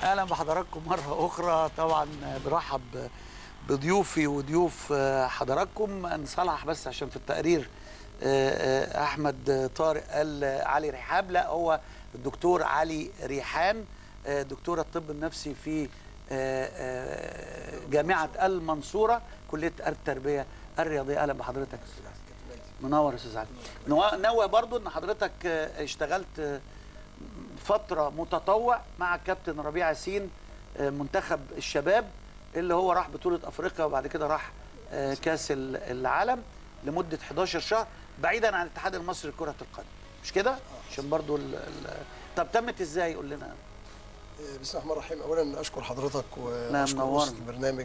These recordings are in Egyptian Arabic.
اهلا بحضراتكم مره اخرى طبعا برحب بضيوفي وضيوف حضراتكم نصلح بس عشان في التقرير احمد طارق قال علي رحاب لا هو الدكتور علي ريحان دكتور الطب النفسي في جامعه المنصوره كليه التربيه الرياضيه اهلا بحضرتك منور يا استاذ علي نوه برضو ان حضرتك اشتغلت فتره متطوع مع كابتن ربيع ياسين منتخب الشباب اللي هو راح بطوله افريقيا وبعد كده راح كاس العالم لمده 11 شهر بعيدا عن الاتحاد المصري لكره القدم مش كده عشان برضو ال ال طب تمت ازاي قول لنا بسم الله الرحمن الرحيم اولا اشكر حضرتك واشكر وسط البرنامج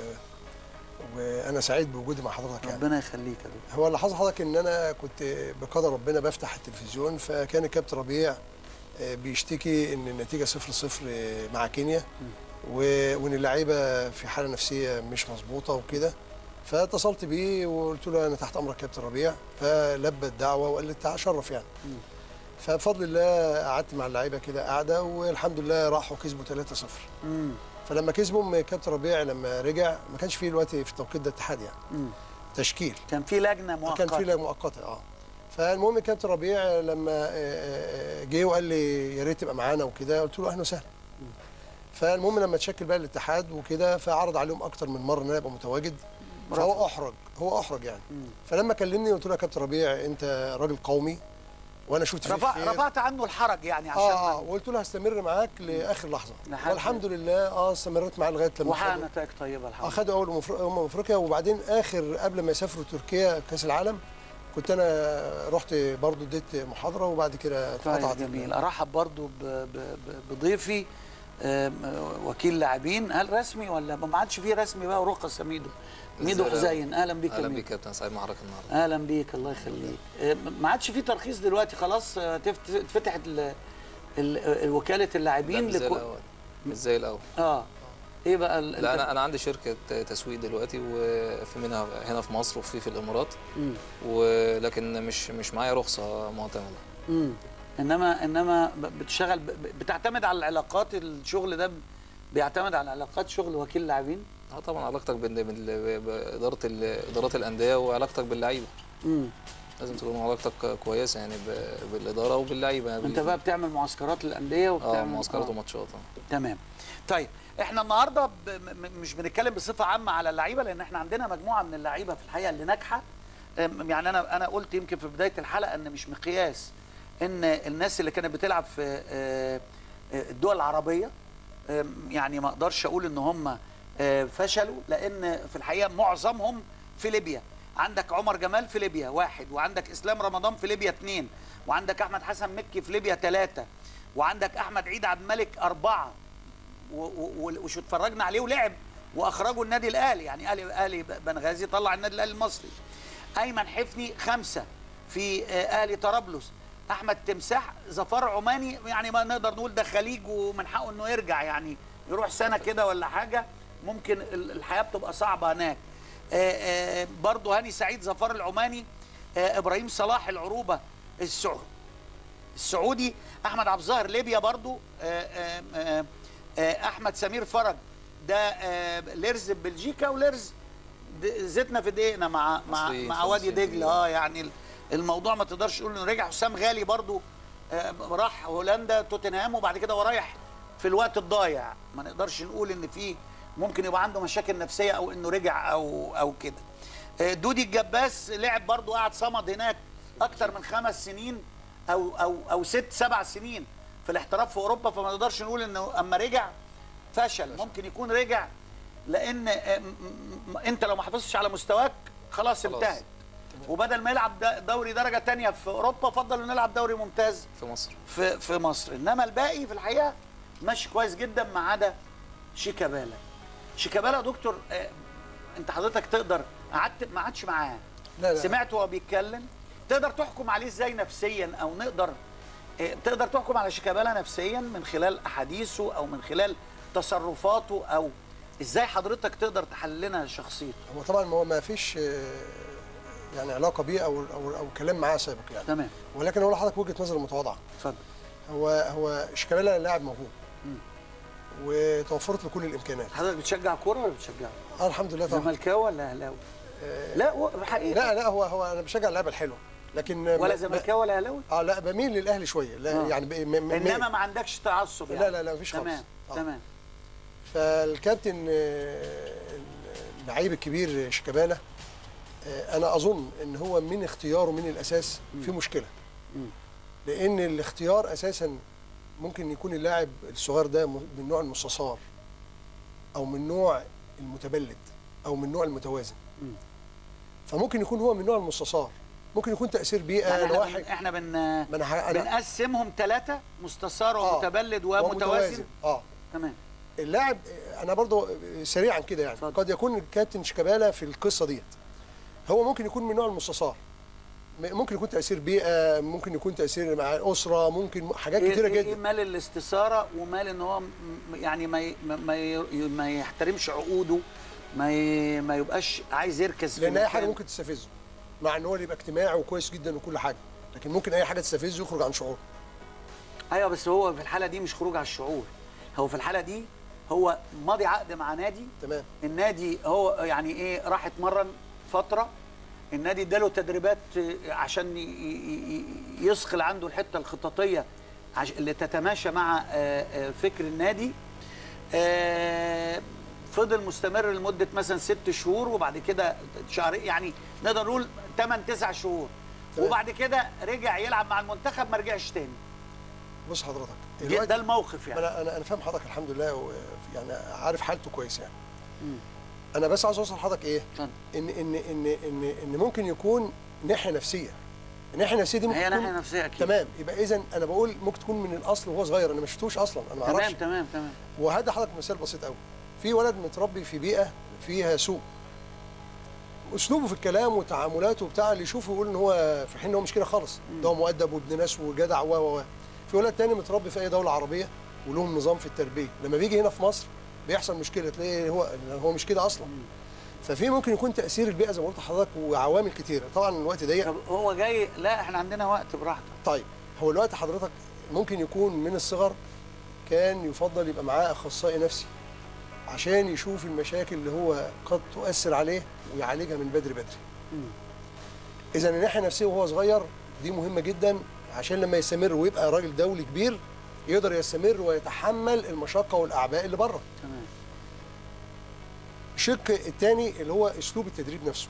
وانا سعيد بوجودي مع حضرتك يعني ربنا يخليك يا دكتور هو اللي حصل حضرتك ان انا كنت بقدر ربنا بفتح التلفزيون فكان الكابتن ربيع بيشتكي ان النتيجه 0 0 مع كينيا وان اللعيبه في حاله نفسيه مش مظبوطه وكده فاتصلت بيه وقلت له انا تحت امرك كابتن ربيع فلبى الدعوه وقال لي تعال شرف يعني فبفضل الله قعدت مع اللعيبه كده قاعده والحمد لله راحوا كسبوا 3 0 فلما كسبهم كابتن ربيع لما رجع ما كانش فيه دلوقتي في التوقيت ده اتحاد يعني مم. تشكيل كان في لجنه مؤقته كان في لجنه مؤقته اه فالمهم كابتن ربيع لما جه وقال لي يا ريت تبقى معانا وكده قلت له اهلا وسهلا فالمهم لما تشكل بقى الاتحاد وكده فعرض عليهم اكتر من مره ان انا ابقى متواجد فهو احرج هو احرج يعني مم. فلما كلمني قلت له يا كابتن ربيع انت راجل قومي وانا شفت فيك رفع رفعت عنه الحرج يعني عشان اه وقلت له هستمر معاك لاخر لحظه والحمد لله اه استمريت معاه لغايه لما وحقق نتائج طيبه الحمد لله اخدوا اول امم افريقيا وبعدين اخر قبل ما يسافروا تركيا كاس العالم كنت انا رحت برضو اديت محاضره وبعد كده اتقطعت جميل ارحب برضو بضيفي وكيل لاعبين هل رسمي ولا ما عادش فيه رسمي بقى ورخص يا ميدو ميدو حزين اهلا بيك اهلا بيك يا كابتن سعيد مع حضرتك النهارده اهلا بيك الله يخليك ما عادش فيه ترخيص دلوقتي خلاص اتفتحت وكاله اللاعبين مش زي الاول مش زي الاول اه ايه بقى لا انا انا عندي شركه تسويق دلوقتي وفي منها هنا في مصر وفي في الامارات مم. ولكن مش مش معايا رخصه معتمده امم انما انما بتشتغل بتعتمد على العلاقات الشغل ده بيعتمد على علاقات شغل وكيل لاعبين اه طبعا علاقتك باداره ادارات الانديه وعلاقتك باللعيبه امم لازم تكون علاقتك كويسه يعني بالاداره وباللعيبه انت بقى بتعمل معسكرات للانديه وبتعمل اه معسكرات وماتشات اه تمام طيب احنا النهارده ب... مش بنتكلم بصفه عامه على اللعيبه لان احنا عندنا مجموعه من اللعيبه في الحقيقه اللي ناجحه يعني انا انا قلت يمكن في بدايه الحلقه ان مش مقياس ان الناس اللي كانت بتلعب في الدول العربيه يعني ما اقدرش اقول ان هم فشلوا لان في الحقيقه معظمهم في ليبيا عندك عمر جمال في ليبيا واحد وعندك اسلام رمضان في ليبيا اثنين وعندك احمد حسن مكي في ليبيا ثلاثه وعندك احمد عيد عبد الملك اربعه وش اتفرجنا عليه ولعب واخرجوا النادي الاهلي يعني اهلي اهلي بنغازي طلع النادي الاهلي المصري ايمن حفني خمسه في اهلي طرابلس احمد تمساح ظفار عماني يعني ما نقدر نقول ده خليج ومن حقه انه يرجع يعني يروح سنه كده ولا حاجه ممكن الحياه بتبقى صعبه هناك برضه هاني سعيد ظفار العماني ابراهيم صلاح العروبه السعودي السعودي احمد عبد الظاهر ليبيا برضه احمد سمير فرج ده ليرز بلجيكا وليرز زيتنا في دقيقنا مع مع مع وادي دجله اه يعني الموضوع ما تقدرش تقول انه رجع حسام غالي برضو راح هولندا توتنهام وبعد كده هو رايح في الوقت الضايع ما نقدرش نقول ان في ممكن يبقى عنده مشاكل نفسيه او انه رجع او او كده دودي الجباس لعب برضو قعد صمد هناك اكتر من خمس سنين او او او ست سبع سنين في الاحتراف في اوروبا فما نقدرش نقول انه اما رجع فشل ممكن يكون رجع لان انت لو ما حافظتش على مستواك خلاص انتهت وبدل ما يلعب دوري درجه ثانيه في اوروبا فضل انه يلعب دوري ممتاز في مصر في في مصر انما الباقي في الحقيقه ماشي كويس جدا ما عدا شيكابالا شيكابالا يا دكتور آه انت حضرتك تقدر قعدت ما قعدش معاه لا لا سمعته وهو بيتكلم تقدر تحكم عليه ازاي نفسيا او نقدر آه تقدر تحكم على شيكابالا نفسيا من خلال احاديثه او من خلال تصرفاته او ازاي حضرتك تقدر تحلل لنا شخصيته هو طبعا هو ما فيش يعني علاقه بيه او او, أو كلام معاه سابق يعني تمام ولكن اقول لحضرتك وجهه نظر متواضعه اتفضل هو هو شيكابالا لاعب موهوب وتوفرت له كل الامكانات حضرتك بتشجع كوره ولا بتشجع آه الحمد لله طبعا زملكاوي ولا اهلاوي لا و- حقيقه لا لا هو هو انا بشجع اللعبه الحلوه لكن ولا ب- زملكاوي ولا اهلاوي اه لا بميل للاهلي شويه لا آه. يعني ب- م- م- انما ما عندكش تعصب يعني لا لا لا مفيش خالص تمام آه. تمام فالكابتن آه، اللعيب الكبير شيكابالا آه، انا اظن ان هو من اختياره من الاساس في مشكله لان الاختيار اساسا ممكن يكون اللاعب الصغير ده م- من نوع المستثار او من نوع المتبلد او من نوع المتوازن فممكن يكون هو من نوع المستثار ممكن يكون تاثير بيئه يعني احنا لواحد بن... احنا بن... ما انا ح- أنا- بنقسمهم ثلاثه مستثار آه. ومتبلد ومتوازن اه تمام اللاعب انا برضو سريعا كده يعني اتفضل. قد يكون الكابتن شيكابالا في القصه ديت هو ممكن يكون من نوع المستثار م- ممكن يكون تاثير بيئه ممكن يكون تاثير مع اسره ممكن م- حاجات إيه كتيره إيه إيه جدا مال الاستثاره ومال ان هو م- يعني ما ي... ما- ما, ي... ما يحترمش عقوده ما ي... ما يبقاش عايز يركز في لان اي حاجه مكان. ممكن تستفزه مع ان هو اللي يبقى اجتماعي وكويس جدا وكل حاجه لكن ممكن اي حاجه تستفزه يخرج عن شعوره ايوه بس هو في الحاله دي مش خروج على الشعور هو في الحاله دي هو ماضي عقد مع نادي تمام النادي هو يعني ايه راح اتمرن فتره النادي اداله تدريبات آه، عشان ي- ي- ي- يثقل عنده الحته الخططيه عش- اللي تتماشى مع آه، آه، فكر النادي آه، فضل مستمر لمده مثلا ست شهور وبعد كده شهر يعني نقدر نقول 8 9 شهور تمام. وبعد كده رجع يلعب مع المنتخب ما رجعش تاني بص حضرتك ده دلوقتي الموقف يعني انا انا انا فاهم حضرتك الحمد لله و- يعني عارف حالته كويس يعني انا بس عاوز اوصل لحضرتك ايه اتفضل. ان ان ان ان ان ممكن يكون ناحيه نفسيه الناحيه النفسيه دي ممكن هي تكون ناحيه نفسيه اكيد تمام يبقى اذا انا بقول ممكن تكون من الاصل وهو صغير انا ما شفتوش اصلا انا ما تمام اعرفش تمام تمام وهذا حضرتك مثال بسيط قوي في ولد متربي في بيئه فيها سوء اسلوبه في الكلام وتعاملاته وبتاع اللي يشوفه يقول ان هو في حين ان هو مش كده خالص ده هو مؤدب وابن ناس وجدع و و و. في ولد تاني متربي في اي دوله عربيه ولهم نظام في التربيه لما بيجي هنا في مصر بيحصل مشكله تلاقيه هو هو مش كده اصلا ففي ممكن يكون تاثير البيئه زي ما قلت لحضرتك وعوامل كتيره طبعا الوقت ضيق طب هو جاي لا احنا عندنا وقت براحتك طيب هو الوقت حضرتك ممكن يكون من الصغر كان يفضل يبقى معاه اخصائي نفسي عشان يشوف المشاكل اللي هو قد تؤثر عليه ويعالجها من بدري بدري اذا الناحيه النفسيه وهو صغير دي مهمه جدا عشان لما يستمر ويبقى راجل دولي كبير يقدر يستمر ويتحمل المشقه والاعباء اللي بره تمام الشق الثاني اللي هو اسلوب التدريب نفسه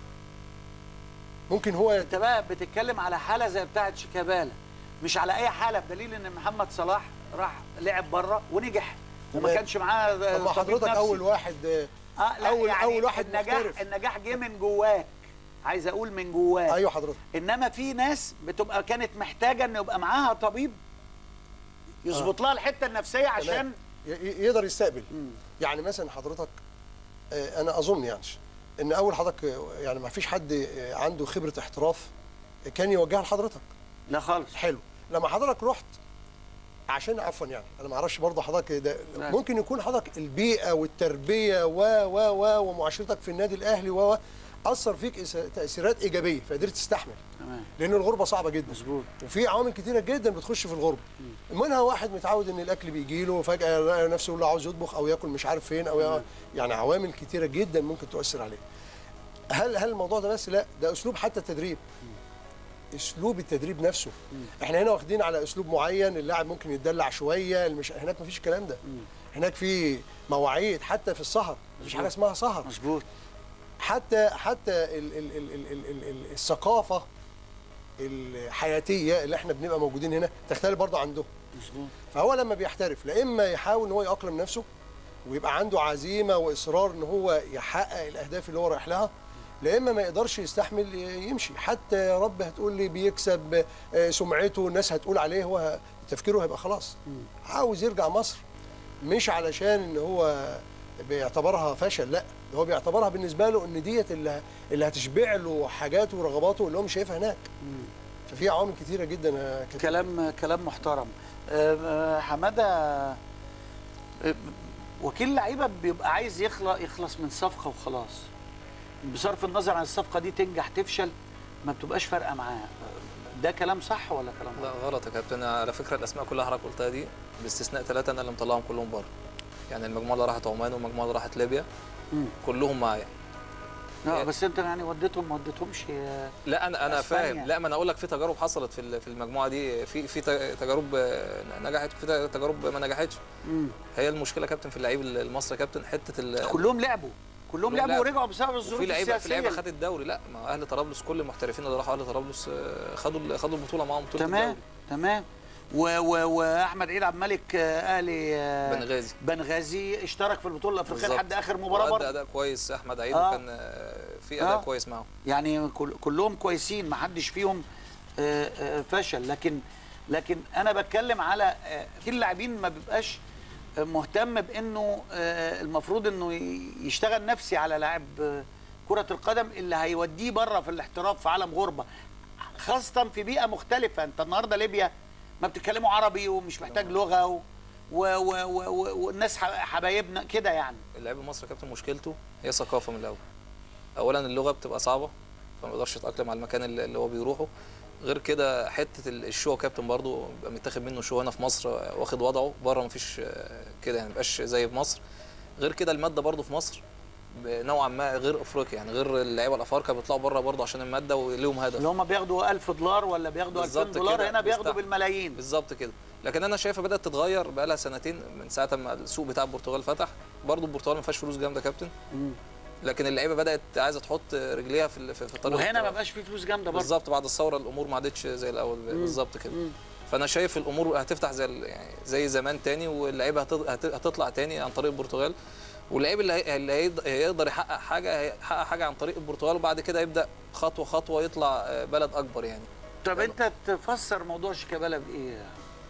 ممكن هو انت بقى بتتكلم على حاله زي بتاعه شيكابالا مش على اي حاله بدليل ان محمد صلاح راح لعب بره ونجح وما تمام. كانش معاه طب ما طبيب حضرتك نفسي. اول واحد اه لا اول يعني اول واحد النجاح محترف النجاح جه من جواك عايز اقول من جواك ايوه حضرتك انما في ناس بتبقى كانت محتاجه ان يبقى معاها طبيب يظبط لها الحته النفسيه عشان تمام. ي- ي- يقدر يستقبل يعني مثلا حضرتك آه، انا اظن يعني ان اول حضرتك آه، يعني ما فيش حد آه، عنده خبره احتراف كان يوجهها لحضرتك لا خالص حلو لما حضرتك رحت عشان عفوا يعني انا ما اعرفش برضه حضرتك ده لا. ممكن يكون حضرتك البيئه والتربيه و و و ومعاشرتك في النادي الاهلي و و اثر فيك إس- تاثيرات ايجابيه فقدرت تستحمل تمام لان الغربه صعبه جدا مظبوط وفي عوامل كتيره جدا بتخش في الغربه منها واحد متعود ان الاكل بيجي له وفجاه يلاقي نفسه يقول له عاوز يطبخ او ياكل مش عارف فين او يا- يعني عوامل كتيره جدا ممكن تؤثر عليه هل هل الموضوع ده بس لا ده اسلوب حتى التدريب اسلوب التدريب نفسه احنا هنا واخدين على اسلوب معين اللاعب ممكن يتدلع شويه المش... هناك مفيش الكلام ده هناك في مواعيد حتى في السهر مفيش حاجه اسمها سهر مظبوط حتى حتى ال ال ال ال ال ال ال الثقافه الحياتيه اللي احنا بنبقى موجودين هنا تختلف برضه عندهم مظبوط فهو لما بيحترف لا اما يحاول ان هو يأقلم نفسه ويبقى عنده عزيمه واصرار ان هو يحقق الاهداف اللي هو رايح لها لا اما ما يقدرش يستحمل يمشي حتى يا رب هتقول لي بيكسب آه، سمعته الناس هتقول عليه هو تفكيره هيبقى خلاص عاوز يرجع مصر مش علشان ان هو بيعتبرها فشل لا ده هو بيعتبرها بالنسبه له ان ديت اللي اللي هتشبع له حاجاته ورغباته اللي هو مش شايفها هناك ففي عوامل كتيره جدا يا كابتن. كلام كلام محترم آه، آه، حماده آه، وكيل لعيبه بيبقى عايز يخلص يخلص من صفقه وخلاص بصرف النظر عن الصفقه دي تنجح تفشل ما بتبقاش فارقه معاه ده كلام صح ولا كلام لا غلط؟ غلط يا كابتن على فكره الاسماء كلها حضرتك قلتها دي باستثناء ثلاثه انا اللي مطلعهم كلهم بره يعني المجموعه اللي راحت عمان والمجموعه اللي راحت ليبيا مم. كلهم معايا لا بس انت يعني وديتهم ما وديتهمش آه، لا انا انا أسبانيا. فاهم لا ما انا اقول لك في تجارب حصلت في ال- في المجموعه دي في في ت- تجارب آه، نجحت وفي تجارب ما نجحتش مم. هي المشكله كابتن في اللعيب المصري كابتن حته ال- كلهم لعبوا كلهم كلهم لعبوا لعبوا. ورجعوا بسبب الظروف وفي لعيبه في السياسيه لعيبه خدت الدوري لا ما اهل طرابلس كل المحترفين اللي راحوا اهل طرابلس آه، خدوا ال- خدوا البطوله معاهم بطوله تمام الدوري تمام و- و- واحمد عيد عبد الملك آه، اهلي آه، بنغازي بنغازي اشترك في البطوله الافريقيه بالظبط. لحد اخر مباراه وأدى برضه اداء كويس احمد عيد آه. وكان آه، في اداء آه. كويس معاهم يعني كل كلهم كويسين ما حدش فيهم آه، آه، فشل لكن لكن انا بتكلم على آه، في اللاعبين ما بيبقاش آه، مهتم بانه آه، المفروض انه ي- يشتغل نفسي على لاعب آه، كرة القدم اللي هيوديه بره في الاحتراف في عالم غربة خاصة في بيئة مختلفة انت النهارده ليبيا ما بتتكلموا عربي ومش محتاج لغة و و و و و والناس ح- حبايبنا كده يعني اللعيب المصري يا كابتن مشكلته هي ثقافه من الاول اولا اللغه بتبقى صعبه فما يقدرش يتاقلم على المكان اللي اللي هو بيروحه غير كده حته ال- الشو يا كابتن برضو بيبقى متاخد منه شو هنا في مصر آه، واخد وضعه بره مفيش آه، كده يعني مبقاش زي في مصر غير كده الماده برضو في مصر نوعا ما غير افريقيا يعني غير اللعيبه الافارقه بيطلعوا بره برضو عشان الماده وليهم هدف اللي هم بياخدوا 1000 دولار ولا بياخدوا 2000 بالظبط دولار كده. هنا بياخدوا بيستحق. بالملايين بالظبط كده لكن انا شايفها بدات تتغير بقى لها سنتين من ساعه ما السوق بتاع البرتغال فتح برضو البرتغال ما فيهاش فلوس جامده يا كابتن مم. لكن اللعيبه بدات عايزه تحط رجليها في ال- في في طريق وهنا ما الاحتراف. بقاش فيه فلوس جامده برضه بالظبط بعد الثوره الامور ما عادتش زي الاول بالظبط كده مم. فانا شايف الامور هتفتح زي ال- يعني زي زمان تاني واللعيبه هت- هت- هتطلع تاني عن طريق البرتغال واللعيب اللي هي- اللي هيقد- هيقدر يحقق حاجه هيحقق حاجه عن طريق البرتغال وبعد كده يبدا خطوه خطوه يطلع آه، بلد اكبر يعني طب انت تفسر موضوع شيكابالا بايه؟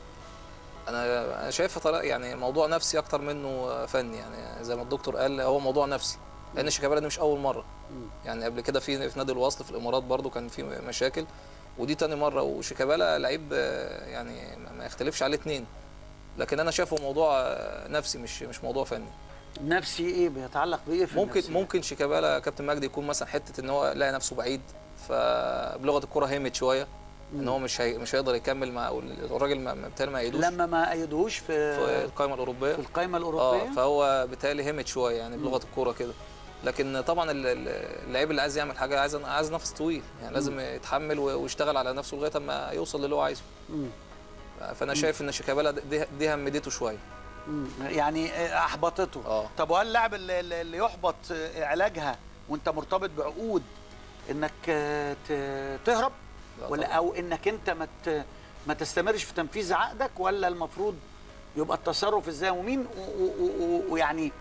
انا انا شايفها طريقه يعني موضوع نفسي اكتر منه فني يعني زي ما الدكتور قال هو موضوع نفسي لان شيكابالا دي مش اول مره مم. يعني قبل كده في في نادي الوصل في الامارات برضو كان في مشاكل ودي تاني مره وشيكابالا لعيب آه، يعني ما- ما يختلفش عليه اتنين لكن انا شايفه موضوع آه، نفسي مش مش موضوع فني نفسي ايه بيتعلق بايه في ممكن النفسية؟ ممكن شيكابالا كابتن مجدي يكون مثلا حته ان هو لاقي نفسه بعيد فبلغه الكره هيمت شويه ان هو مش هي مش هيقدر يكمل مع الراجل ما- ما- بالتالي ما يقيدوش لما ما ايدوش في في القائمه الاوروبيه في القائمه اه الاوروبيه فهو بالتالي همت شويه يعني بلغه الكوره كده لكن طبعا ال- ال- اللعيب اللي عايز يعمل حاجه عايز عايز نفس طويل يعني لازم يتحمل و- ويشتغل على نفسه لغايه اما يوصل للي هو عايزه مم. فانا شايف ان شيكابالا دي, دي همدته شويه مم. يعني احبطته اه طب وهل اللاعب اللي, اللي يحبط علاجها وانت مرتبط بعقود انك آه، ت- تهرب لا ولا طبعاً. او انك انت ما ت- ما تستمرش في تنفيذ عقدك ولا المفروض يبقى التصرف ازاي ومين و- و- و- ويعني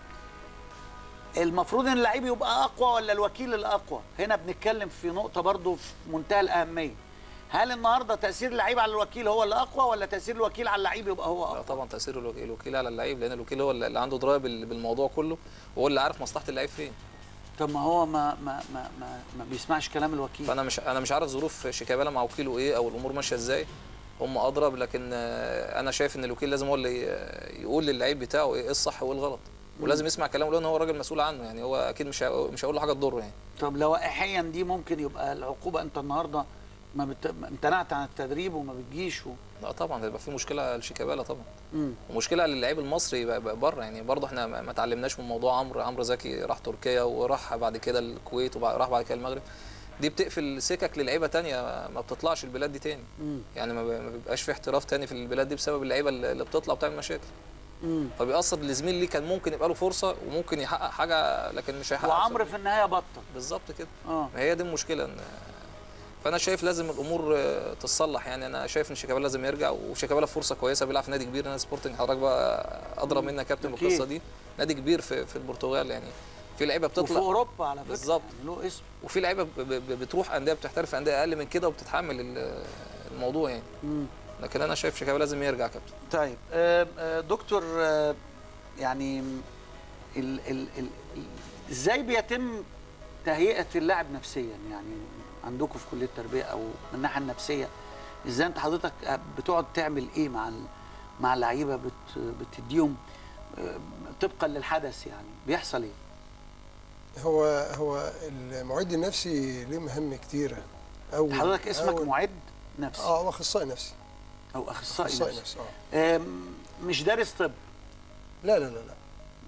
المفروض ان اللعيب يبقى اقوى ولا الوكيل الاقوى هنا بنتكلم في نقطه برضو في منتهى الاهميه هل النهارده تاثير اللعيب على الوكيل هو اللي اقوى ولا تاثير الوكيل على اللعيب يبقى هو لا اقوى طبعا تاثير الوك- الوكيل على اللعيب لان الوكيل هو اللي عنده درايه بال- بالموضوع كله وهو اللي عارف مصلحه اللعيب فين طب ما هو ما ما ما ما, ما بيسمعش كلام الوكيل فانا مش انا مش عارف ظروف شيكابالا مع وكيله ايه او الامور ماشيه ازاي هم اضرب لكن آه، انا شايف ان الوكيل لازم هو اللي ي- يقول للعيب بتاعه ايه الصح وايه الغلط ولازم يسمع كلامه لان هو راجل مسؤول عنه يعني هو اكيد مش هي- مش هيقول له حاجه تضره يعني طب لوائحيا دي ممكن يبقى العقوبه انت النهارده ما بت... ما امتنعت عن التدريب وما بتجيش و... لا طبعا هيبقى في مشكله لشيكابالا طبعا مم. ومشكله للعيب المصري بقى- بقى بره يعني برضه احنا ما ما اتعلمناش من موضوع عمرو عمرو زكي راح تركيا وراح بعد كده الكويت وراح بعد كده المغرب دي بتقفل سكك للعيبه تانية ما بتطلعش البلاد دي تاني مم. يعني ما ب- ما بيبقاش في احتراف تاني في البلاد دي بسبب اللعيبه اللي اللي بتطلع وبتعمل مشاكل مم. فبيأثر لزميل ليه كان ممكن يبقى له فرصه وممكن يحقق حاجه لكن مش هيحقق وعمرو بسبب- في النهايه بطل بالظبط كده اه ما هي دي المشكله إن فانا شايف لازم الامور آه، تتصلح يعني انا شايف ان شيكابالا لازم يرجع وشيكابالا فرصه كويسه بيلعب في نادي كبير نادي سبورتنج حضرتك بقى ادرى منك يا كابتن أكيد. بالقصه دي نادي كبير في في البرتغال يعني في لعيبه وفي بتطلع اوروبا على فكره بالظبط. يعني له اسم وفي لعيبه ب- ب- بتروح انديه بتحترف في انديه اقل من كده وبتتحمل ال- الموضوع يعني مم. لكن انا شايف شيكابالا لازم يرجع يا كابتن طيب آه، آه، دكتور آه، يعني ال ال ال ال- ازاي بيتم تهيئه اللاعب نفسيا يعني عندكم في كليه التربيه او من الناحيه النفسيه ازاي انت حضرتك بتقعد تعمل ايه مع ال- مع اللعيبه بت بتديهم آه، طبقا للحدث يعني بيحصل ايه؟ هو هو المعد النفسي ليه مهام كتيره أول حضرتك اسمك أول- معد نفسي اه واخصائي نفسي او اخصائي اخصائي نفسي نفسي اه آم، مش دارس طب لا لا لا لا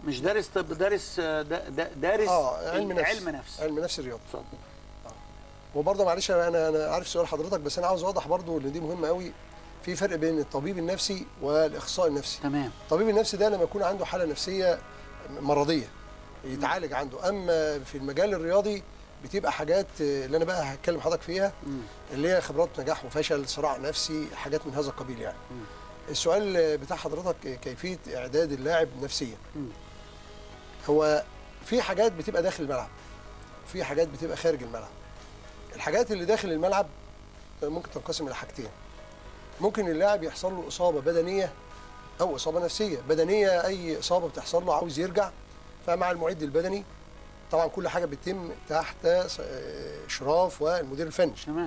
مش دارس طب دارس آه، دا- دا- دارس اه علم نفس علم نفس علم نفس الرياضه اتفضل وبرضه معلش انا انا أنا عارف سؤال حضرتك بس انا عاوز اوضح برضه ان دي مهمه قوي في فرق بين الطبيب النفسي والاخصائي النفسي تمام الطبيب النفسي ده لما يكون عنده حاله نفسيه مرضيه يتعالج عنده اما في المجال الرياضي بتبقى حاجات آه، اللي انا بقى هتكلم حضرتك فيها مم. اللي هي خبرات نجاح وفشل صراع نفسي حاجات من هذا القبيل يعني السؤال آه، بتاع حضرتك آه، كيفيه اعداد اللاعب نفسيا مم. هو في حاجات بتبقى داخل الملعب وفي حاجات بتبقى خارج الملعب الحاجات اللي داخل الملعب ممكن تنقسم الى حاجتين ممكن اللاعب يحصل له اصابه بدنيه او اصابه نفسيه بدنيه اي اصابه بتحصل له عاوز يرجع فمع المعد البدني طبعا كل حاجه بتتم تحت س- آه، اشراف والمدير الفني تمام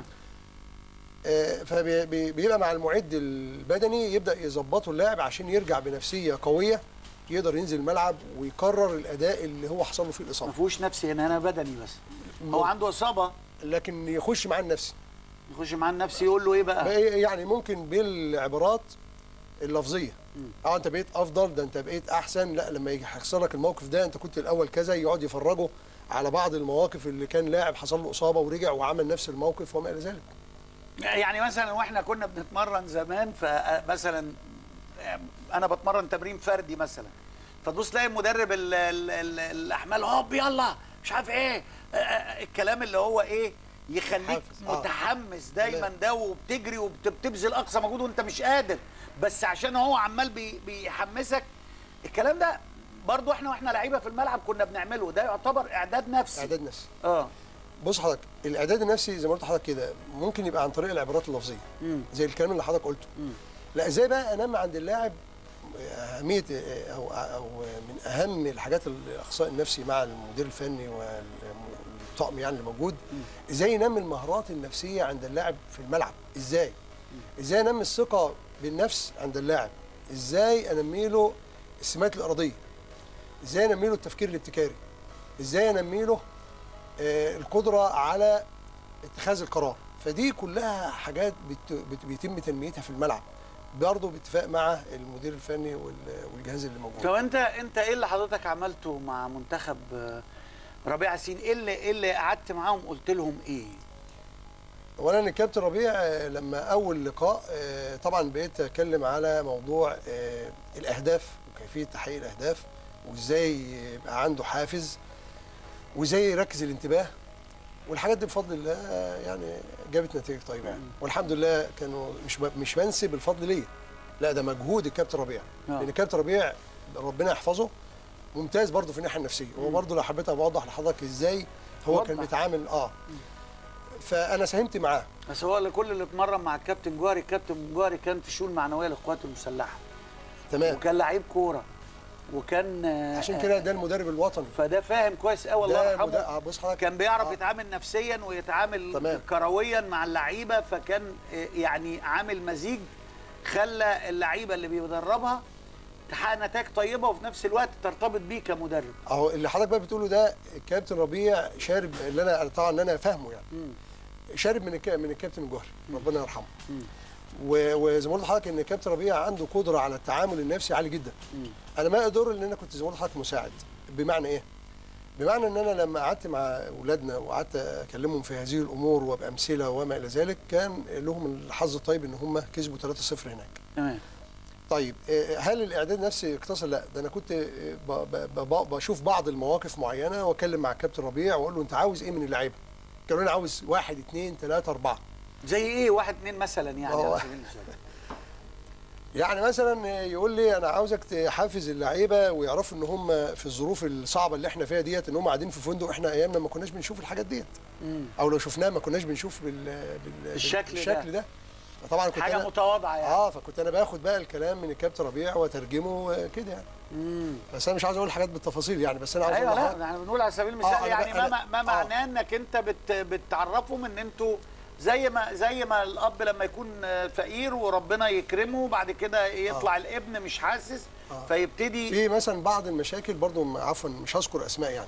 فبيبقى مع المعد البدني يبدا يظبطه اللاعب عشان يرجع بنفسيه قويه يقدر ينزل الملعب ويكرر الاداء اللي هو حصل له فيه ما الاصابه فيهوش نفسي هنا انا بدني بس هو عنده اصابه لكن يخش مع النفسي يخش مع النفسي يقول له ايه بقى يعني ممكن بالعبارات اللفظيه اه انت بقيت افضل ده انت بقيت احسن لا لما يجي يحصل لك الموقف ده انت كنت الاول كذا يقعد يفرجه على بعض المواقف اللي كان لاعب حصل له اصابه ورجع وعمل نفس الموقف وما الى ذلك يعني مثلا واحنا كنا بنتمرن زمان فمثلا انا بتمرن تمرين فردي مثلا فتبص تلاقي المدرب ال- ال- ال- الاحمال هوب يلا مش عارف ايه آه، آه، الكلام اللي هو ايه يخليك حافز، آه. متحمس دايما تمام. ده وبتجري وبتبذل اقصى مجهود وانت مش قادر بس عشان هو عمال بي بيحمسك الكلام ده برضو احنا واحنا لعيبه في الملعب كنا بنعمله ده يعتبر اعداد نفسي اعداد نفسي اه بص حضرتك الاعداد النفسي زي ما قلت لحضرتك كده ممكن يبقى عن طريق العبارات اللفظيه مم. زي الكلام اللي حضرتك قلته مم. لا ازاي بقى انمي عند اللاعب اهميه او او من اهم الحاجات الاخصائي النفسي مع المدير الفني والطاقم يعني اللي موجود ازاي ينمي المهارات النفسيه عند اللاعب في الملعب ازاي ازاي انمي الثقه بالنفس عند اللاعب ازاي انمي له السمات الارضيه ازاي انمي له التفكير الابتكاري ازاي انمي له آه، القدره على اتخاذ القرار فدي كلها حاجات بت... بت... بيتم تنميتها في الملعب برضه باتفاق مع المدير الفني وال... والجهاز اللي موجود طب انت انت ايه اللي حضرتك عملته مع منتخب آه، ربيع ياسين ايه اللي ايه اللي قعدت معاهم قلت لهم ايه اولا الكابتن ربيع آه، لما اول لقاء آه، طبعا بقيت اتكلم على موضوع آه، الاهداف وكيفيه تحقيق الاهداف وازاي يبقى عنده حافز وازاي يركز الانتباه والحاجات دي بفضل الله آه، يعني جابت نتائج طيبه يعني والحمد لله كانوا مش ب- مش بنسب الفضل ليا لا ده مجهود الكابتن ربيع آه. لان الكابتن ربيع ربنا يحفظه ممتاز برضه في الناحيه النفسيه هو برضه لو حبيت اوضح لحضرتك ازاي هو كان وضح. بيتعامل اه فانا ساهمت معاه بس هو اللي كل اللي اتمرن مع الكابتن جوهري الكابتن جوهري كان في الشؤون المعنويه للقوات المسلحه تمام وكان لعيب كوره وكان آه، عشان كده ده المدرب الوطني فده فاهم كويس قوي الله ده يرحمه مدا- آه، بص حضرتك كان بيعرف آه. يتعامل نفسيا ويتعامل تمام. كرويا مع اللعيبه فكان آه، يعني عامل مزيج خلى اللعيبه اللي بيدربها تحقق نتائج طيبه وفي نفس الوقت ترتبط بيه كمدرب اهو اللي حضرتك بقى بتقوله ده الكابتن ربيع شارب اللي انا طبعا اللي انا فاهمه يعني مم. شارب من الك... من الكابتن الجوهري ربنا يرحمه و- وزي ما قلت لحضرتك ان الكابتن ربيع عنده قدره على التعامل النفسي عالي جدا مم. انا ما اقدر ان انا كنت زي ما قلت لحضرتك مساعد بمعنى ايه بمعنى ان انا لما قعدت مع اولادنا وقعدت اكلمهم في هذه الامور وبامثله وما الى ذلك كان لهم الحظ الطيب ان هم كسبوا 3-0 هناك تمام طيب آه، هل الاعداد نفسي اقتصر لا ده انا كنت آه، ب- ب- ب- بشوف بعض المواقف معينه واتكلم مع الكابتن ربيع واقول له انت عاوز ايه من اللعيبه كانوا انا عاوز واحد اثنين ثلاثه اربعه زي ايه واحد اتنين مثلا يعني هو- على سبيل المثال يعني مثلا يقول لي انا عاوزك تحفز اللعيبه ويعرفوا ان هم في الظروف الصعبه اللي احنا فيها ديت ان هم قاعدين في فندق احنا ايامنا ما كناش بنشوف الحاجات ديت مم. او لو شفناها ما كناش بنشوف بال... بال... بالشكل ده. بالشكل ده فطبعا كنت حاجه أنا... متواضعه يعني اه فكنت انا باخد بقى الكلام من الكابتن ربيع واترجمه آه، كده يعني مم. بس انا مش عاوز اقول حاجات بالتفاصيل يعني بس انا عاوز ايوه اقول لا لحضرتك- احنا بنقول على سبيل المثال آه، أنا يعني بقى- ما أنا- ما آه. معناه انك انت بت بتعرفهم ان انتوا زي ما زي ما الاب لما يكون آه، فقير وربنا يكرمه بعد كده يطلع الابن مش حاسس آه. فيبتدي في مثلا بعض المشاكل برضو عفوا مش هذكر اسماء يعني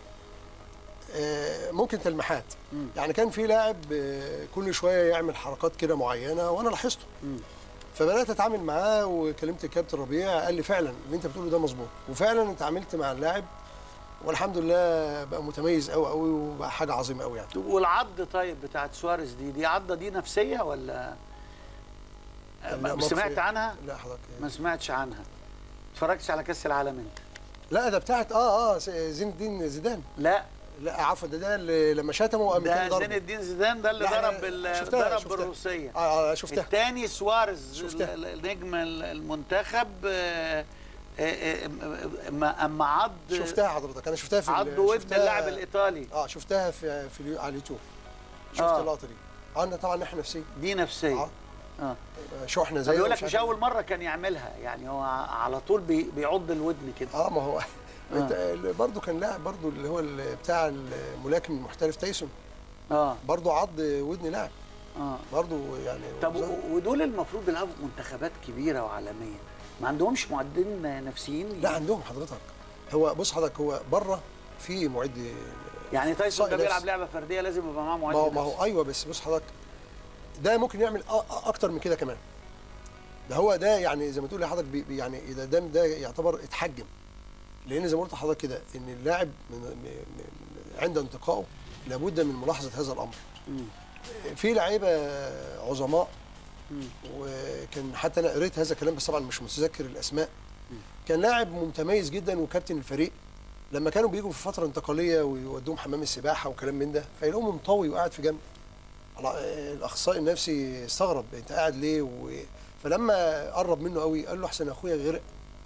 آه، ممكن تلميحات يعني كان في لاعب آه، كل شويه يعمل حركات كده معينه وانا لاحظته مم. فبدات اتعامل معاه وكلمت الكابتن ربيع قال لي فعلا اللي انت بتقوله ده مظبوط وفعلا اتعاملت مع اللاعب والحمد لله بقى متميز قوي قوي وبقى حاجه عظيمه قوي يعني والعض طيب بتاعت سواريز دي دي عضه دي نفسيه ولا لا، ما ما سمعت في- عنها لا حضرتك ما سمعتش عنها اتفرجتش على كاس العالم انت لا ده بتاعت اه اه زين الدين زيدان لا لا عفوا ده ده اللي لما شتمه قام كان ده ضربه. زين الدين زيدان ده اللي لا، ضرب لا، بال... شفتها- ضرب شفتها. بالروسيه اه اه شفتها الثاني سواريز شفتها. ال- ال- نجم ال- المنتخب آه، آه، آه، اما اما عض شفتها حضرتك انا شفتها في ال- عض ودن شفتها- اللاعب الايطالي اه شفتها في في اليو- على اليوتيوب شفت آه. اللقطه دي عندنا طبعا ناحيه نفسيه دي نفسيه اه اه شحنه طب زي يقول لك مش اول مره كان يعملها يعني هو على طول بي- بيعض الودن كده اه ما هو انت برضه كان لاعب برضه اللي هو ال- بتاع الملاكم المحترف تايسون اه برضه عض ودن لاعب اه برضه يعني طب و- ودول المفروض بيلعبوا في منتخبات كبيره وعالميه ما عندهمش معدين نفسيين لا عندهم حضرتك هو بص حضرتك هو بره في معد يعني تايسون ده صائل بيلعب نفسي. لعبه فرديه لازم يبقى معاه ما معد هو ما نفسي. هو ايوه بس بص حضرتك ده ممكن يعمل أ- أ- اكتر من كده كمان ده هو ده يعني زي ما تقول لحضرتك بي- بي- يعني اذا ده ده يعتبر اتحجم لان زي ما قلت لحضرتك كده ان اللاعب من من- من- عند انتقائه لابد من ملاحظه هذا الامر مم. في لعيبه عظماء مم. وكان حتى انا قريت هذا الكلام بس طبعا مش متذكر الاسماء كان لاعب متميز جدا وكابتن الفريق لما كانوا بيجوا في فتره انتقاليه ويودوهم حمام السباحه وكلام من ده فيلاقوه منطوي وقاعد في جنب الله- الاخصائي النفسي استغرب انت قاعد ليه و... فلما قرب منه قوي قال له احسن اخويا غرق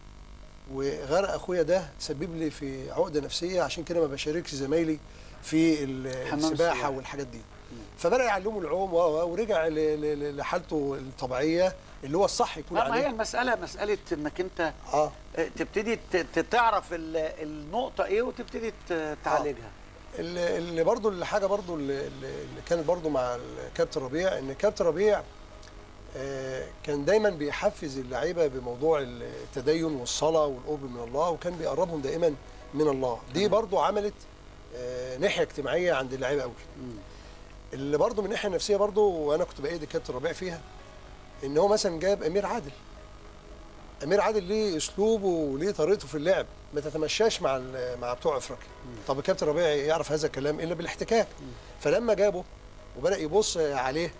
وغرق اخويا ده سبب لي في عقده نفسيه عشان كده ما بشاركش زمايلي في ال- حمام السباحه السباحة. والحاجات دي فبدا يعلمه العوم و- و- ورجع ل- ل- ل- لحالته الطبيعيه اللي هو الصح يكون لا ما هي عليه المساله مساله انك انت اه آه، تبتدي ت- ت- تعرف ال- النقطه ايه وتبتدي ت- تعالجها اللي اللي برضو اللي حاجه برضو اللي, اللي كانت برضو مع الكابتن ربيع ان الكابتن ربيع آه، كان دايما بيحفز اللعيبه بموضوع التدين والصلاه والقرب من الله وكان بيقربهم دائما من الله دي برضو عملت آه، ناحيه اجتماعيه عند اللعيبه قوي اللي برضو من الناحيه النفسيه برضو وانا كنت بايد الكابتن ربيع فيها ان هو مثلا جاب امير عادل امير عادل ليه اسلوبه وليه طريقته في اللعب ما تتمشاش مع ال- مع بتوع افريقيا طب الكابتن ربيع يعرف هذا الكلام الا بالاحتكاك فلما جابه وبدا يبص عليه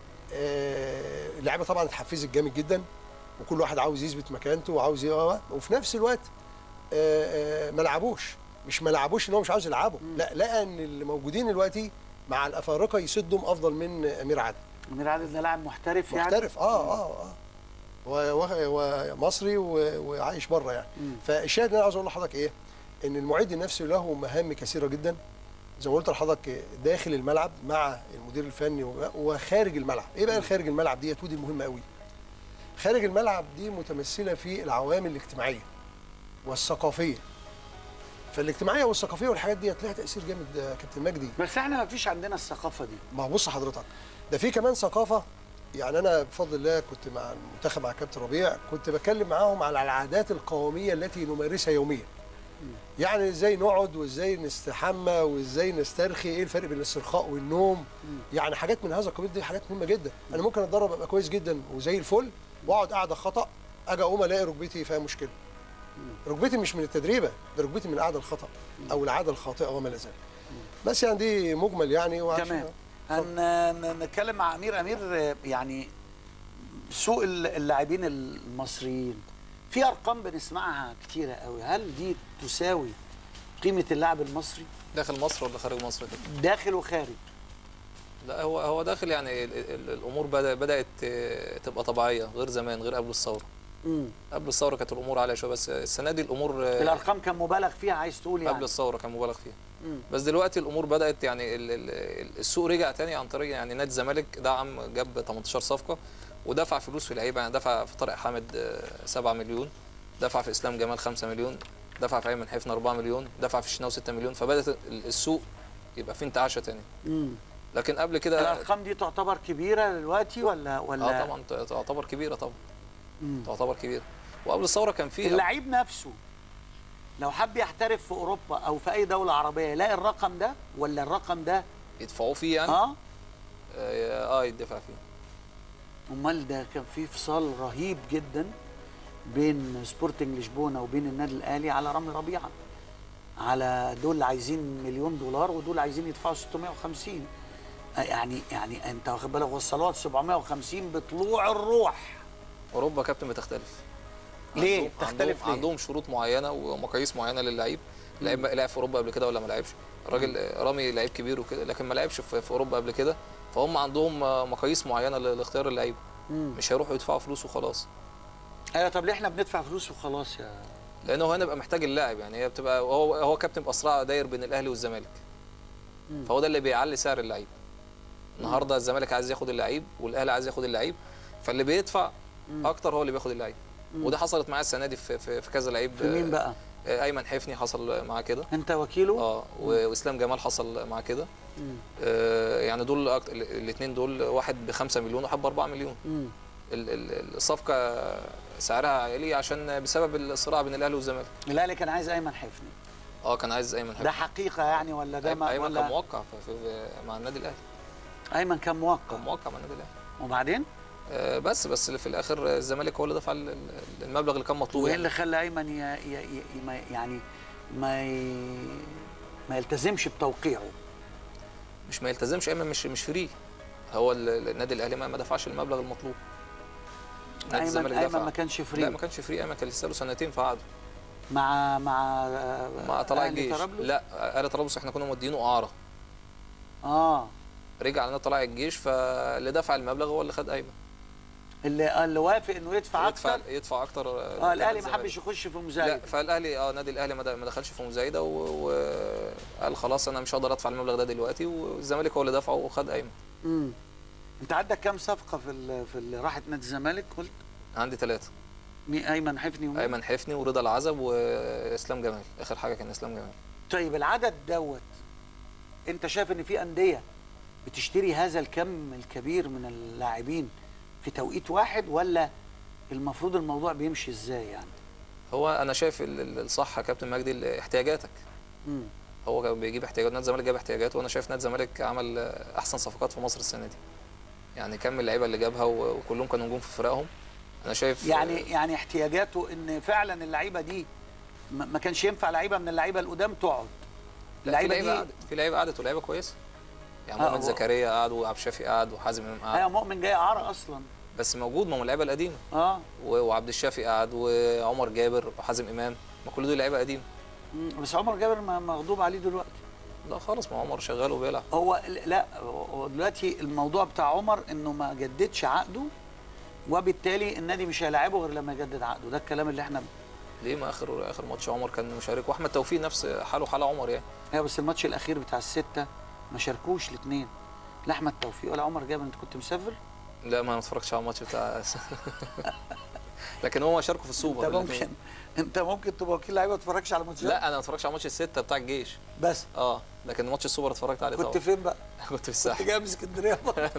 آه، اللعيبه طبعا اتحفزت جامد جدا وكل واحد عاوز يثبت مكانته وعاوز ي- وفي نفس الوقت آه، آه، ما لعبوش مش ما لعبوش ان هو مش عاوز يلعبه لا لقى ان اللي موجودين دلوقتي مع الافارقه يسدهم افضل من امير عادل امير عادل ده لاعب محترف يعني محترف اه اه اه و- و- ومصري و- وعايش بره يعني مم. فالشاهد اللي انا عاوز اقول لحضرتك ايه ان المعد النفسي له مهام كثيره جدا زي ما قلت لحضرتك داخل الملعب مع المدير الفني و- وخارج الملعب ايه بقى الخارج الملعب ديت ودي المهمه قوي خارج الملعب دي متمثله في العوامل الاجتماعيه والثقافيه فالاجتماعيه والثقافيه والحاجات ديت لها تاثير جامد يا كابتن مجدي بس احنا ما فيش عندنا الثقافه دي ما هو بص حضرتك ده في كمان ثقافه يعني انا بفضل الله كنت مع المنتخب مع كابتن ربيع كنت بتكلم معاهم على العادات القوميه التي نمارسها يوميا يعني ازاي نقعد وازاي نستحمى وازاي نسترخي ايه الفرق بين الاسترخاء والنوم يعني حاجات من هذا القبيل دي حاجات مهمه جدا انا ممكن اتدرب ابقى كويس جدا وزي الفل واقعد قاعده خطا اجي اقوم الاقي ركبتي فيها مشكله ركبتي مش من التدريبه ده ركبتي من القعده الخطا او العاده الخاطئه وما الى ذلك بس يعني دي مجمل يعني وعشان- تمام هن نتكلم مع امير امير آه، يعني سوق الل- اللاعبين المصريين في ارقام بنسمعها كتيره قوي هل دي تساوي قيمه اللاعب المصري داخل مصر ولا خارج مصر كده داخل وخارج لا هو هو داخل يعني ال- ال- الامور بدا بدات آه، تبقى طبيعيه غير زمان غير قبل الثوره امم قبل الثوره كانت الامور عاليه شويه بس السنه دي الامور آه، الارقام كان مبالغ فيها عايز تقول يعني قبل الثوره كان مبالغ فيها مم. بس دلوقتي الامور بدات يعني ال- ال- السوق رجع تاني عن طريق يعني نادي الزمالك دعم جاب 18 صفقه ودفع فلوس في لعيبه يعني دفع في طارق حامد آه، 7 مليون دفع في اسلام جمال 5 مليون دفع في ايمن حفني 4 مليون دفع في الشناوي 6 مليون فبدات ال- السوق يبقى فيه انتعاشه تاني مم. لكن قبل كده الارقام دي تعتبر كبيره دلوقتي ولا ولا اه طبعا ت- تعتبر كبيره طبعا مم. تعتبر كبيره وقبل الثوره كان في اللعيب نفسه لو حب يحترف في اوروبا او في اي دوله عربيه يلاقي الرقم ده ولا الرقم ده يدفعوه فيه يعني اه اه, آه يدفع فيه امال ده كان في فصال رهيب جدا بين سبورتنج لشبونه وبين النادي الاهلي على رامي ربيعه على دول عايزين مليون دولار ودول عايزين يدفعوا 650 آه، يعني يعني انت واخد بالك وصلوات 750 بطلوع الروح اوروبا كابتن بتختلف ليه؟ عندهم- بتختلف عندهم, ليه؟ عندهم شروط معينه ومقاييس معينه للعيب اللعيب لعب في اوروبا قبل كده ولا ما لعبش الراجل آه، رامي لعيب كبير وكده لكن ما لعبش في في اوروبا قبل كده فهم عندهم آه، مقاييس معينه ل- لاختيار اللعيب مم. مش هيروحوا يدفعوا فلوس وخلاص ايوه طب ليه احنا بندفع فلوس وخلاص يا لانه هو هنا بيبقى محتاج اللاعب يعني هي بتبقى هو هو كابتن باسرع داير بين الاهلي والزمالك مم. فهو ده اللي بيعلي سعر اللعيب النهارده الزمالك عايز ياخد اللعيب والاهلي عايز ياخد اللعيب فاللي بيدفع مم. اكتر هو اللي بياخد اللعيب مم. ودي حصلت معايا السنه دي في, في, في كذا لعيب في مين بقى؟ آه، ايمن حفني حصل معاه كده انت وكيله؟ اه و- واسلام جمال حصل معاه كده مم. آه، يعني دول الاثنين دول واحد ب 5 مليون وواحد ب 4 مليون مم. ال- ال- الصفقه سعرها عالي عشان بسبب الصراع بين الاهلي والزمالك الاهلي كان عايز ايمن حفني اه كان عايز ايمن حفني ده حقيقه يعني ولا ده ما ايمن كان ولا موقع في في مع النادي الاهلي ايمن كان موقع كان موقع مع النادي الاهلي وبعدين آه، بس بس اللي في الاخر الزمالك هو اللي دفع ال- ال- المبلغ اللي كان مطلوب وايه يعني. اللي خلى ايمن ي... ي... ي... ما- يعني ما ي... ما يلتزمش بتوقيعه مش ما يلتزمش ايمن مش مش فري هو ال- النادي الاهلي ما ما دفعش المبلغ المطلوب نادي ايمن الزمالك ايمن دفع ما كانش فري لا ما كانش فري ايمن كان لسه له سنتين في عقده مع مع مع طلائع أهلي الجيش طرابلس؟ لا اهلي طرابلس احنا كنا مدينه اعاره اه رجع لنا طلائع الجيش فاللي دفع المبلغ هو اللي خد ايمن اللي اللي وافق انه يدفع يدفع اكتر يدفع اكتر اه الاهلي ما حبش يخش في لا مزايد فالاهلي اه نادي الاهلي ما د- ما دخلش في مزايده وقال خلاص انا مش هقدر ادفع المبلغ ده دلوقتي والزمالك هو اللي دفعه وخد ايمن امم انت عندك كام صفقه في ال... في اللي راحت نادي الزمالك قلت عندي ثلاثه مين ايمن حفني ومين؟ ايمن حفني ورضا العزب واسلام جمال اخر حاجه كان اسلام جمال طيب العدد دوت انت شايف ان في انديه بتشتري هذا الكم الكبير من اللاعبين في توقيت واحد ولا المفروض الموضوع بيمشي ازاي يعني؟ هو انا شايف ال- ال- الصح يا كابتن مجدي ال- احتياجاتك امم هو كان بيجيب احتياجات نادي الزمالك جاب احتياجات وانا شايف نادي الزمالك عمل آه، احسن صفقات في مصر السنه دي يعني كم اللعيبه اللي جابها و- وكلهم كانوا نجوم في فرقهم انا شايف يعني يعني احتياجاته ان فعلا اللعيبه دي ما ما كانش ينفع لعيبه من اللعيبه القدام تقعد لا، في اللعيبه لعيبه دي قعدت في لعيبه قعدت ولعيبه كويسه يعني آه، مؤمن هو- زكريا قعد وعبد الشافي قعد وحازم امام ايوه قعد مؤمن جاي اعاره اصلا بس موجود ما هو اللعيبه القديمه اه و- وعبد الشافي قعد وعمر جابر وحازم امام ما كل دول لعيبه قديمه مم. بس عمر جابر ما- مغضوب عليه دلوقتي لا خالص ما عمر شغال وبيلعب هو لا هو دلوقتي الموضوع بتاع عمر انه ما جددش عقده وبالتالي النادي مش هيلاعبه غير لما يجدد عقده ده الكلام اللي احنا ليه ما اخر اخر ماتش عمر كان مشارك واحمد توفيق نفس حاله حال عمر يعني ايوه بس الماتش الاخير بتاع السته ما شاركوش الاثنين لا احمد توفيق ولا عمر جابر انت كنت مسافر لا ما أنا اتفرجتش على الماتش بتاع لكن هو شاركوا في السوبر انت الاتنين. ممكن انت ممكن تبقى وكيل لعيبه ما تتفرجش على ماتشات لا انا ما اتفرجتش على ماتش الستة بتاع الجيش بس اه لكن ماتش السوبر اتفرجت عليه كنت طبعا فين بقى؟ كنت في كنت الساحل جاي من اسكندريه بقى.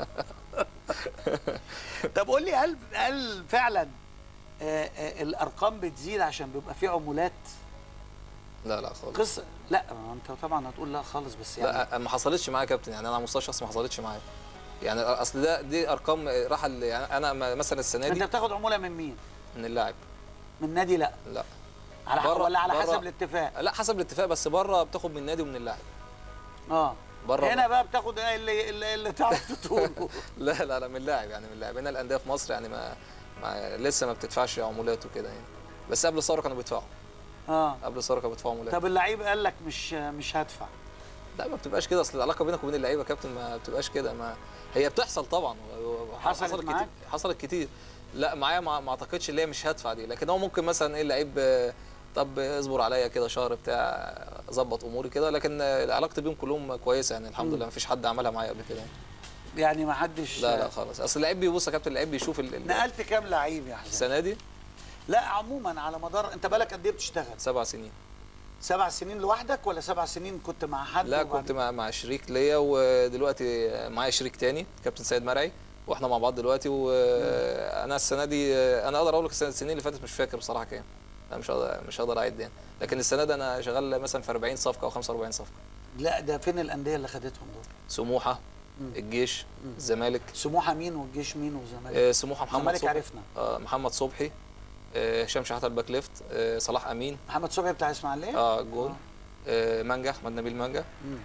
طب قول لي هل هل فعلا آه، آه، الارقام بتزيد عشان بيبقى في عمولات لا لا خالص قصه لا ما انت طبعا هتقول لا خالص بس يعني لا ما حصلتش معايا يا كابتن يعني انا على مستوى الشخصي ما حصلتش معايا يعني اصل ده دي ارقام راح ال- يعني انا م- مثلا السنه انت دي بتاخد عموله من مين؟ من اللاعب من نادي لا لا على بره- ولا على بره. حسب الاتفاق لا حسب الاتفاق بس بره بتاخد من النادي ومن اللاعب اه بره هنا بقى بتاخد اللي اللي, اللي تعرف تطوله لا لا لا من اللاعب يعني من اللاعب هنا الانديه في مصر يعني ما, ما لسه ما بتدفعش عمولات وكده يعني بس قبل الثوره كانوا بيدفعوا اه قبل الثوره كانوا بيدفعوا عمولات طب اللعيب قال لك مش مش هدفع لا ما بتبقاش كده اصل العلاقه بينك وبين اللعيبه يا كابتن ما بتبقاش كده ما هي بتحصل طبعا و- حصلت كتير معاك؟ حصلت كتير لا معايا ما, ما اعتقدش اللي هي مش هدفع دي لكن هو ممكن مثلا ايه اللعيب آه، طب اصبر عليا كده شهر بتاع ظبط اموري كده لكن آه، علاقتي بيهم كلهم كويسه يعني الحمد مم. لله ما فيش حد عملها معايا قبل كده يعني. يعني ما حدش لا لا خالص اصل اللعيب بيبص يا كابتن اللعيب بيشوف ال- ال- نقلت كام لعيب يا حسين؟ السنه دي لا عموما على مدار انت بالك قد ايه بتشتغل؟ سبع سنين سبع سنين لوحدك ولا سبع سنين كنت مع حد لا وبعد- كنت مع مع شريك ليا ودلوقتي معايا شريك تاني كابتن سيد مرعي واحنا مع بعض دلوقتي وانا السنه دي انا اقدر اقول لك السنه السنين اللي فاتت مش فاكر بصراحه كام انا مش هقدر مش هقدر اعد يعني لكن السنه دي انا شغال مثلا في 40 صفقه او 45 صفقه لا ده فين الانديه اللي خدتهم دول؟ سموحه الجيش الزمالك سموحه مين والجيش مين والزمالك آه، سموحه محمد الزمالك صبحي عرفنا آه، محمد صبحي آه، هشام شحاته الباك ليفت آه، صلاح امين محمد صبحي بتاع اسماعيليه اه جول آه، مانجا احمد نبيل مانجا مم.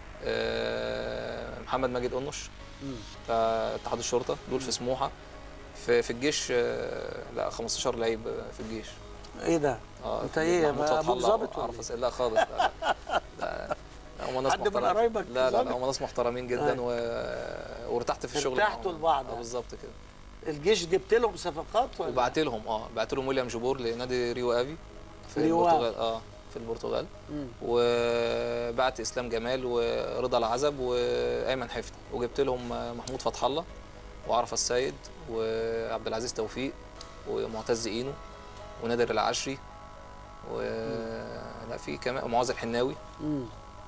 آه، محمد ماجد قنش مم. بتاع اتحاد الشرطه دول في سموحه في في الجيش آه، لا 15 لعيب آه، في الجيش ايه ده اه انت ايه محمود بقى فتح ابوك الله ظابط ولا وعرف إيه؟ أس- لا خالص لا لا لا هم ناس حد من محترمين قرايبك لا لا ظابط؟ لا هم ناس محترمين جدا آه. و... وارتحت في الشغل ارتحتوا معاهم. لبعض. اه بالظبط كده الجيش جبت لهم صفقات ولا وبعت لهم اه بعت لهم ويليام جبور لنادي ريو افي في ريو البرتغال اه في البرتغال مم. وبعت اسلام جمال ورضا العزب وايمن حفني وجبت لهم محمود فتح الله وعرفه السيد وعبد العزيز توفيق ومعتز اينو ونادر العشري و لا في كمان معاذ الحناوي مم.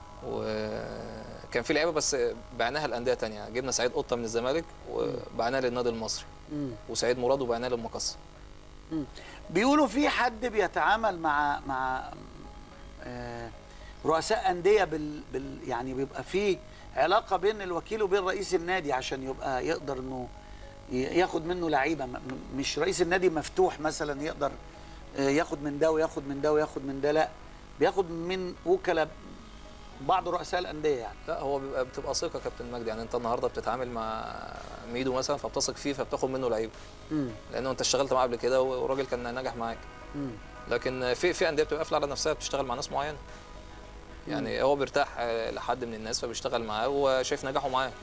وكان في لعيبه بس بعناها لانديه تانية جبنا سعيد قطه من الزمالك وبعناها للنادي المصري مم. وسعيد مراد وبعناها للمقصه بيقولوا في حد بيتعامل مع مع آه، رؤساء انديه بال, بال يعني بيبقى في علاقه بين الوكيل وبين رئيس النادي عشان يبقى يقدر انه ي- ياخد منه لعيبه م- م- مش رئيس النادي مفتوح مثلا يقدر آه، ياخد من ده وياخد من ده وياخد من ده لا بياخد من وكلاء بعض رؤساء الانديه يعني لا هو بيبقى بتبقى ثقه كابتن مجدي يعني انت النهارده بتتعامل مع ميدو مثلا فبتثق فيه فبتاخد منه لعيبه مم. لانه انت اشتغلت معاه قبل كده والراجل كان ناجح معاك مم. لكن في في انديه بتبقى قافله على نفسها بتشتغل مع ناس معينه يعني هو بيرتاح آه، لحد من الناس فبيشتغل معاه وشايف نجاحه معاه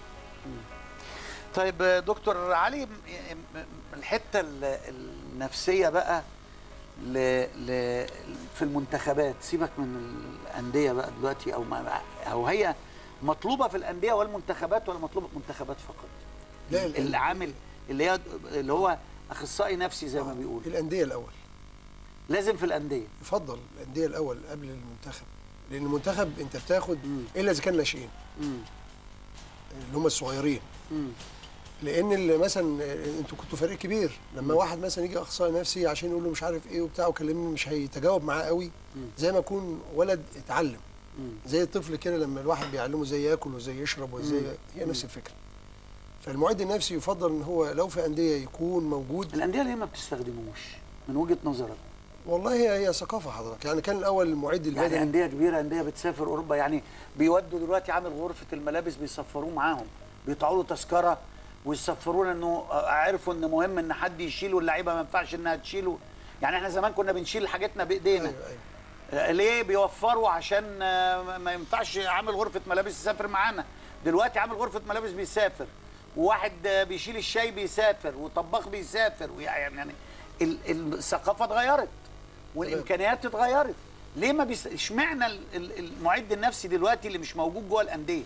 طيب آه، دكتور علي م- م- الحته ال- النفسيه بقى ل... ل... في المنتخبات سيبك من الانديه بقى دلوقتي او ما... او هي مطلوبه في الانديه والمنتخبات ولا مطلوبه في المنتخبات فقط لا ال- العامل اللي هي اللي هو اخصائي نفسي زي ما بيقول الانديه الاول لازم في الانديه يفضل الانديه الاول قبل المنتخب لان المنتخب انت بتاخد مم. الا اذا كان ناشئين مم. اللي هم الصغيرين مم. لان اللي مثلا انتوا كنتوا فريق كبير لما واحد مثلا يجي اخصائي نفسي عشان يقول له مش عارف ايه وبتاع وكلمني مش هيتجاوب معاه قوي مم. زي ما يكون ولد اتعلم مم. زي الطفل كده لما الواحد بيعلمه ازاي ياكل وازاي يشرب وازاي هي نفس الفكره فالمعد النفسي يفضل ان هو لو في انديه يكون موجود الانديه ليه ما بتستخدموش من وجهه نظرك والله هي هي ثقافه حضرتك يعني كان الاول المعد يعني البدني انديه كبيره انديه بتسافر اوروبا يعني بيودوا دلوقتي عامل غرفه الملابس بيسفروه معاهم بيقطعوا له تذكره ويسفرونا انه عرفوا ان مهم ان حد يشيله اللعيبه ما ينفعش انها تشيله يعني احنا زمان كنا بنشيل حاجتنا بايدينا ايوه ايوه آه، ليه بيوفروا عشان آه، ما ينفعش عامل غرفه ملابس يسافر معانا دلوقتي عامل غرفه ملابس بيسافر وواحد آه، بيشيل الشاي بيسافر وطباخ بيسافر ويعني يعني ال- ال- الثقافه اتغيرت والامكانيات اتغيرت ليه ما بيس... اشمعنى ال- ال- المعد النفسي دلوقتي اللي مش موجود جوه الانديه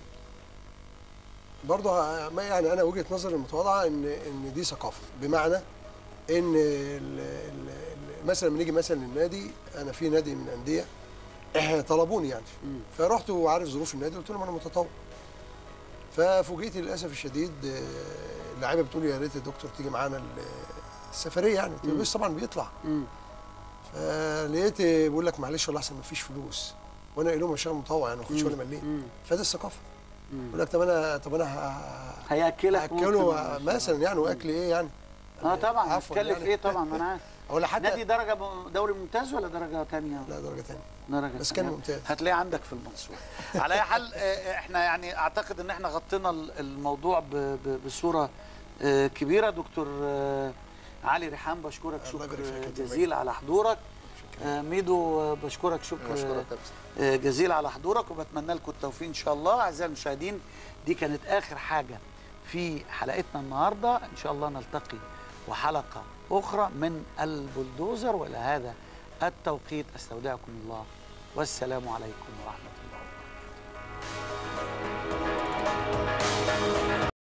برضه ه- ما يعني انا وجهه نظري المتواضعه ان ان دي ثقافه بمعنى ان ال ال ال مثلا لما نيجي مثلا النادي انا في نادي من الانديه إح- طلبوني يعني فرحت وعارف ظروف النادي قلت لهم انا متطوع ففوجئت للاسف الشديد آه، اللاعيبه بتقول يا ريت يا دكتور تيجي معانا ال- السفريه يعني قلت له بس طبعا بيطلع مم. فلقيت بيقول لك معلش والله احسن ما فيش فلوس وانا قايل لهم اشتغل متطوع يعني ما اخدش ولا مليم مم. فدي الثقافه يقول لك طب انا طب انا ه- هياكلك اكله ممكن. مثلا يعني واكل ايه يعني اه طبعا عفواً هتكلف يعني. ايه طبعا ما انا عارف ولا حتى نادي درجه م- دوري ممتاز ولا درجه ثانيه لا درجه ثانيه درجة بس كان تانية. ممتاز. هتلاقيه عندك في المنصورة على اي حال آه، احنا يعني اعتقد ان احنا غطينا ال- الموضوع ب- ب- بصورة آه، كبيرة دكتور آه، علي ريحان بشكرك الله شكر يبارك فيك يا كابتن جزيل على حضورك آه، ميدو آه، بشكرك شكر مشكورة يا آه، كابتن آه، جزيل على حضورك وبتمنى لكم التوفيق ان شاء الله اعزائي المشاهدين دي كانت اخر حاجه في حلقتنا النهارده ان شاء الله نلتقي وحلقه اخرى من البلدوزر والى هذا التوقيت استودعكم الله والسلام عليكم ورحمه الله وبركاته